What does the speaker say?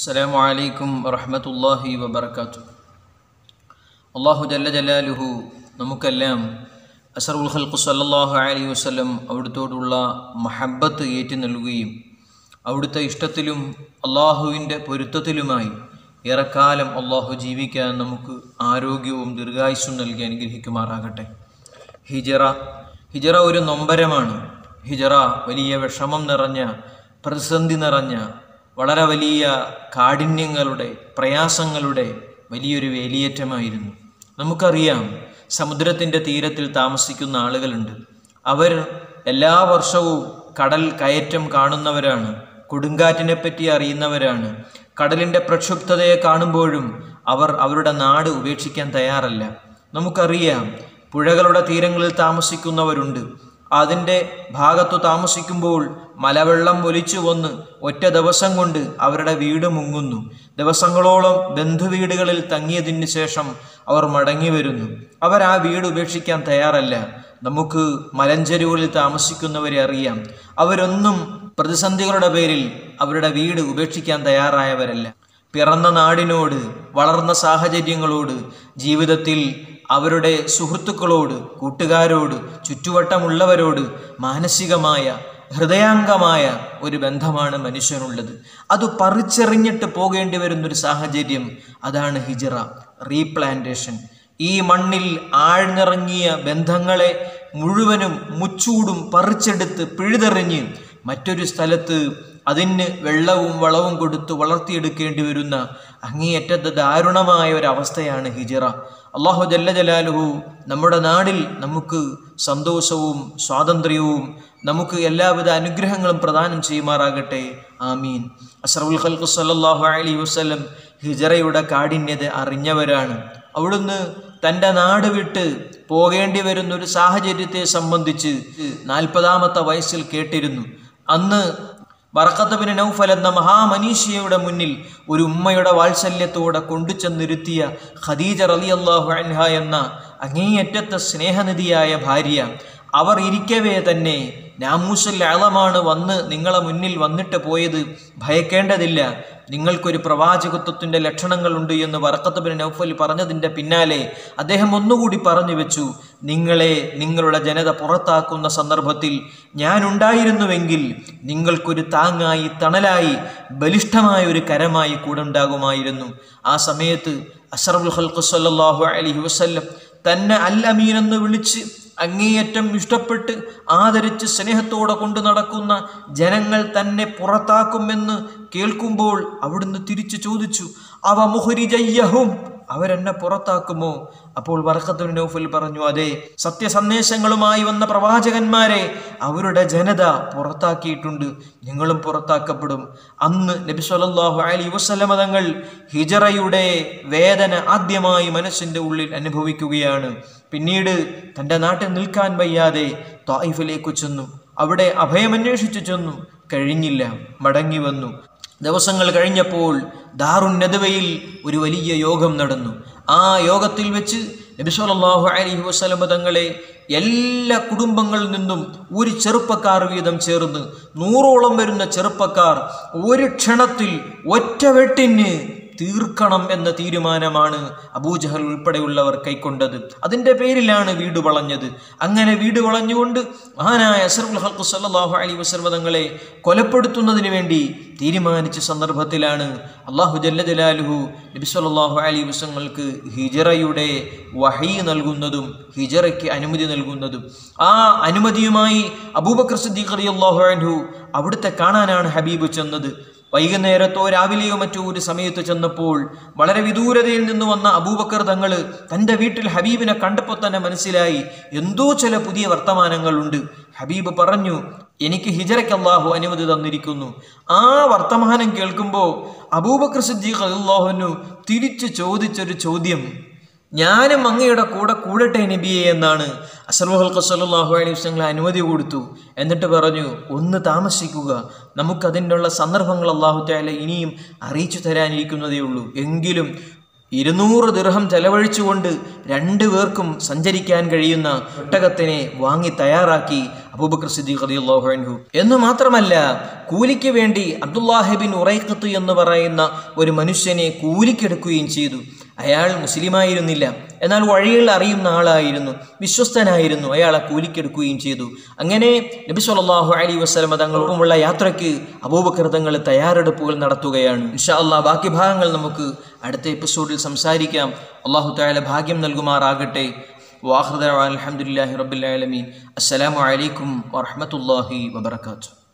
السلام عليكم ورحمة الله وبركاته അള്ളാഹു ജല്ല ജലാലുഹു നമുക്കെല്ലാം അസറുൽ ഖൽഖു സല്ലല്ലാഹു അലൈഹി വസല്ലം അവിടുത്തോടുള്ള മഹബത്ത് ഏറ്റി നൽകുകയും അവിടുത്തെ ഇഷ്ടത്തിലും അള്ളാഹുവിൻ്റെ പൊരുത്തത്തിലുമായി ഏറെക്കാലം അള്ളാഹു ജീവിക്കാൻ നമുക്ക് ആരോഗ്യവും ദീർഘായുസ്സും നൽകി അനുഗ്രഹിക്കുമാറാകട്ടെ ഹിജറ ഹിജറ ഒരു നൊമ്പരമാണ് ഹിജറ വലിയ വിഷമം നിറഞ്ഞ പ്രതിസന്ധി നിറഞ്ഞ വളരെ വലിയ കാഠിന്യങ്ങളുടെ പ്രയാസങ്ങളുടെ വലിയൊരു വേലിയേറ്റമായിരുന്നു നമുക്കറിയാം സമുദ്രത്തിൻ്റെ തീരത്തിൽ താമസിക്കുന്ന ആളുകളുണ്ട് അവർ എല്ലാ വർഷവും കടൽ കയറ്റം കാണുന്നവരാണ് കൊടുങ്കാറ്റിനെ പറ്റി അറിയുന്നവരാണ് കടലിൻ്റെ പ്രക്ഷുബ്ധതയെ കാണുമ്പോഴും അവർ അവരുടെ നാട് ഉപേക്ഷിക്കാൻ തയ്യാറല്ല നമുക്കറിയാം പുഴകളുടെ തീരങ്ങളിൽ താമസിക്കുന്നവരുണ്ട് അതിൻ്റെ ഭാഗത്തു താമസിക്കുമ്പോൾ മലവെള്ളം ഒലിച്ചു വന്ന് ഒറ്റ ദിവസം കൊണ്ട് അവരുടെ വീട് മുങ്ങുന്നു ദിവസങ്ങളോളം ബന്ധുവീടുകളിൽ തങ്ങിയതിന് ശേഷം അവർ മടങ്ങി വരുന്നു അവർ ആ വീട് ഉപേക്ഷിക്കാൻ തയ്യാറല്ല നമുക്ക് മലഞ്ചെരുവുകളിൽ താമസിക്കുന്നവരെ അറിയാം അവരൊന്നും പ്രതിസന്ധികളുടെ പേരിൽ അവരുടെ വീട് ഉപേക്ഷിക്കാൻ തയ്യാറായവരല്ല പിറന്ന നാടിനോട് വളർന്ന സാഹചര്യങ്ങളോട് ജീവിതത്തിൽ അവരുടെ സുഹൃത്തുക്കളോട് കൂട്ടുകാരോട് ചുറ്റുവട്ടമുള്ളവരോട് മാനസികമായ ഹൃദയാംഗമായ ഒരു ബന്ധമാണ് മനുഷ്യനുള്ളത് അത് പറിച്ചെറിഞ്ഞിട്ട് പോകേണ്ടി വരുന്നൊരു സാഹചര്യം അതാണ് ഹിജറ റീപ്ലാന്റേഷൻ ഈ മണ്ണിൽ ആഴ്ന്നിറങ്ങിയ ബന്ധങ്ങളെ മുഴുവനും മുച്ചൂടും പറിച്ചെടുത്ത് പിഴുതെറിഞ്ഞ് മറ്റൊരു സ്ഥലത്ത് അതിന് വെള്ളവും വളവും കൊടുത്ത് വളർത്തിയെടുക്കേണ്ടി വരുന്ന അങ്ങേയറ്റത്തെ ദാരുണമായ ഒരു അവസ്ഥയാണ് ഹിജറ അള്ളാഹു ജല്ല ജലാലുഹു നമ്മുടെ നാടിൽ നമുക്ക് സന്തോഷവും സ്വാതന്ത്ര്യവും നമുക്ക് എല്ലാവിധ അനുഗ്രഹങ്ങളും പ്രദാനം ചെയ്യുമാറാകട്ടെ ആമീൻ അസറുൽ ഖൽഖു സല്ലല്ലാഹു അലൈഹി വസല്ലം ഹിജറയുടെ കാഠിന്യത അറിഞ്ഞവരാണ് അവിടുന്ന് തൻ്റെ നാട് വിട്ട് പോകേണ്ടി വരുന്ന ഒരു സാഹചര്യത്തെ സംബന്ധിച്ച് നാൽപ്പതാമത്തെ വയസ്സിൽ കേട്ടിരുന്നു അന്ന് ബർക്കത്തബിന് നൗഫൽ എന്ന മഹാമനീഷിയയുടെ മുന്നിൽ ഒരു ഉമ്മയുടെ വാത്സല്യത്തോടെ കൊണ്ടുചെന്നിരുത്തിയ ഖദീജ റലി അള്ളാഹു അൻഹ എന്ന അങ്ങേയറ്റത്തെ സ്നേഹനിധിയായ ഭാര്യ അവർ ഇരിക്കവേ തന്നെ നാമൂസൽ അളമാണ് വന്ന് നിങ്ങളെ മുന്നിൽ വന്നിട്ട് പോയത് ഭയക്കേണ്ടതില്ല നിങ്ങൾക്കൊരു പ്രവാചകത്വത്തിൻ്റെ ലക്ഷണങ്ങളുണ്ട് എന്ന് വറക്കത്തബിൻ നൗഫൽ പറഞ്ഞതിൻ്റെ പിന്നാലെ അദ്ദേഹം ഒന്നുകൂടി പറഞ്ഞു വെച്ചു നിങ്ങളെ നിങ്ങളുടെ ജനത പുറത്താക്കുന്ന സന്ദർഭത്തിൽ ഞാനുണ്ടായിരുന്നുവെങ്കിൽ നിങ്ങൾക്കൊരു താങ്ങായി തണലായി ബലിഷ്ഠമായ ഒരു കരമായി കൂടെ ഉണ്ടാകുമായിരുന്നു ആ സമയത്ത് അഷറബുൽ ഹൽഖു സല്ലാഹു അലഹി വസ്ല്ലം തന്നെ അൽ അമീൻ എന്ന് വിളിച്ച് അങ്ങേയറ്റം ഇഷ്ടപ്പെട്ട് ആദരിച്ച് സ്നേഹത്തോടെ കൊണ്ടു നടക്കുന്ന ജനങ്ങൾ തന്നെ പുറത്താക്കുമെന്ന് കേൾക്കുമ്പോൾ അവിടുന്ന് തിരിച്ചു ചോദിച്ചു അവ മുഹരിജയ്യഹും അവരെന്നെ പുറത്താക്കുമോ അപ്പോൾ വർക്കത്തുൽ നൗഫൽ പറഞ്ഞു അതെ സത്യസന്ദേശങ്ങളുമായി വന്ന പ്രവാചകന്മാരെ അവരുടെ ജനത പുറത്താക്കിയിട്ടുണ്ട് നിങ്ങളും പുറത്താക്കപ്പെടും അന്ന് നബി സല്ലല്ലാഹു അലൈഹി വസല്ലമ തങ്ങൾ ഹിജറയുടെ വേദന ആദ്യമായി മനസ്സിൻ്റെ ഉള്ളിൽ അനുഭവിക്കുകയാണ് പിന്നീട് തൻ്റെ നാട്ടിൽ നിൽക്കാൻ വയ്യാതെ തായിഫിലേക്ക് ചെന്നു അവിടെ അഭയമന്വേഷിച്ചു ചെന്നു കഴിഞ്ഞില്ല മടങ്ങി വന്നു ദിവസങ്ങൾ കഴിഞ്ഞപ്പോൾ ദാറുൻ നദവയിൽ ഒരു വലിയ യോഗം നടന്നു ആ യോഗത്തിൽ വെച്ച് നബി സല്ലല്ലാഹു അലൈഹി വസല്ലമ തങ്ങളെ എല്ലാ കുടുംബങ്ങളിൽ നിന്നും ഒരു ചെറുപ്പക്കാർ വീതം ചേർന്ന് നൂറോളം വരുന്ന ചെറുപ്പക്കാർ ഒരു ക്ഷണത്തിൽ ഒറ്റ വെട്ടിന് തീർക്കണം എന്ന തീരുമാനമാണ് അബൂജഹൽ ഉൾപ്പെടെയുള്ളവർ കൈക്കൊണ്ടത് അതിൻ്റെ പേരിലാണ് വീട് വളഞ്ഞത് അങ്ങനെ വീട് വളഞ്ഞുകൊണ്ട് മഹാനായ അസറുൽ ഹൽക്കു സല്ലാഹു അലി വസ്ലമ തങ്ങളെ കൊലപ്പെടുത്തുന്നതിന് വേണ്ടി തീരുമാനിച്ച സന്ദർഭത്തിലാണ് അള്ളാഹു ജല്ല ജലാലുഹു നബി സല്ലാഹു അലി വസ്ലങ്ങൾക്ക് ഹിജറയുടെ വഹി നൽകുന്നതും ഹിജറയ്ക്ക് അനുമതി നൽകുന്നതും ആ അനുമതിയുമായി അബൂബക്കർ സിദ്ദീഖ് അലി അള്ളാഹു അൻഹു അവിടുത്തെ കാണാനാണ് ഹബീബ് ചെന്നത് വൈകുന്നേരത്തോ രാവിലെയോ മറ്റോ ഒരു സമയത്ത് ചെന്നപ്പോൾ വളരെ വിദൂരതയിൽ നിന്ന് വന്ന അബൂബക്കർ തങ്ങൾ തൻ്റെ വീട്ടിൽ ഹബീബിനെ കണ്ടപ്പോൾ തന്നെ മനസ്സിലായി എന്തോ ചില പുതിയ വർത്തമാനങ്ങളുണ്ട് ഹബീബ് പറഞ്ഞു എനിക്ക് ഹിജറയ്ക്ക് അള്ളാഹു അനുമതി തന്നിരിക്കുന്നു ആ വർത്തമാനം കേൾക്കുമ്പോൾ അബൂബക്കർ സിദ്ദീഖ് അള്ളാഹുനു തിരിച്ചു ചോദിച്ചൊരു ചോദ്യം ഞാനും അങ്ങയുടെ കൂടെ കൂടട്ടെ നബിയെ എന്നാണ് അസൽഹൽക്ക് സല്ലാഹു അലൈഹി വസ്ലങ്ങൾ അനുമതി കൊടുത്തു എന്നിട്ട് പറഞ്ഞു ഒന്ന് താമസിക്കുക നമുക്കതിനുള്ള സന്ദർഭങ്ങൾ അള്ളാഹു താല ഇനിയും അറിയിച്ചു തരാനിരിക്കുന്നതേ ഉള്ളൂ എങ്കിലും ഇരുന്നൂറ് ദിർഹം ചെലവഴിച്ചുകൊണ്ട് രണ്ടു പേർക്കും സഞ്ചരിക്കാൻ കഴിയുന്ന ഒട്ടകത്തിനെ വാങ്ങി തയ്യാറാക്കി അബൂബക്കർ സിദ്ദീഖ് റളിയല്ലാഹു അൻഹു എന്ന് മാത്രമല്ല കൂലിക്ക് വേണ്ടി അബ്ദുല്ലാഹിബിൻ ഉറൈഖത്ത് എന്ന് പറയുന്ന ഒരു മനുഷ്യനെ കൂലിക്കെടുക്കുകയും ചെയ്തു അയാൾ മുസ്ലിമായിരുന്നില്ല എന്നാൽ വഴികൾ അറിയുന്ന ആളായിരുന്നു വിശ്വസ്തനായിരുന്നു അയാളെ കൂലിക്കെടുക്കുകയും ചെയ്തു അങ്ങനെ നബി സല്ലല്ലാഹു അലൈഹി വസല്ലമ തങ്ങളോടുമുള്ള യാത്രയ്ക്ക് അബൂബക്കർ തങ്ങൾ തയ്യാറെടുപ്പുകൾ നടത്തുകയാണ് ഇൻഷാ അള്ളാഹ് ബാക്കി ഭാഗങ്ങൾ നമുക്ക് അടുത്ത എപ്പിസോഡിൽ സംസാരിക്കാം അള്ളാഹു തായാല ഭാഗ്യം നൽകുമാറാകട്ടെ വാഹൃദ അലഹമുല്ലാഹി റബ്ബുൽ ആലമീൻ അസ്സലാമു അലൈക്കും വറഹ്മത്തുള്ളാഹി വബറകാതുഹു